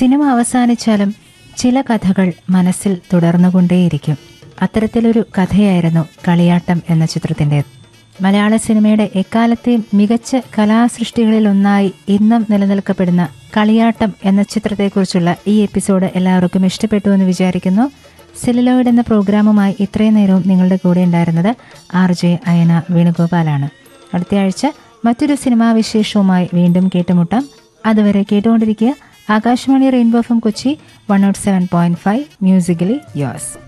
cinema അവസാനിച്ചാലും ചില കഥകൾ മനസ്സിൽ തുടർന്നുകൊണ്ടേയിരിക്കും അത്തരത്തിലൊരു കഥയായിരുന്നു കളിയാട്ടം എന്ന ചിത്രത്തിൻ്റെത് മലയാള സിനിമയുടെ എക്കാലത്തെയും മികച്ച കലാസൃഷ്ടികളിലൊന്നായി ഇന്നും നിലനിൽക്കപ്പെടുന്ന കളിയാട്ടം എന്ന ചിത്രത്തെക്കുറിച്ചുള്ള ഈ എപ്പിസോഡ് എല്ലാവർക്കും ഇഷ്ടപ്പെട്ടു എന്ന് വിചാരിക്കുന്നു സെല്ലുലോയിഡ് എന്ന പ്രോഗ്രാമുമായി ഇത്രയും നേരവും നിങ്ങളുടെ കൂടെ ഉണ്ടായിരുന്നത് ആർ ജെ അയന വേണുഗോപാലാണ് അടുത്തയാഴ്ച മറ്റൊരു സിനിമാ വിശേഷവുമായി വീണ്ടും കേട്ടുമുട്ടാം അതുവരെ കേട്ടുകൊണ്ടിരിക്കുക Akashvani rainbow F M Kochi one nought seven point five musically യോസ്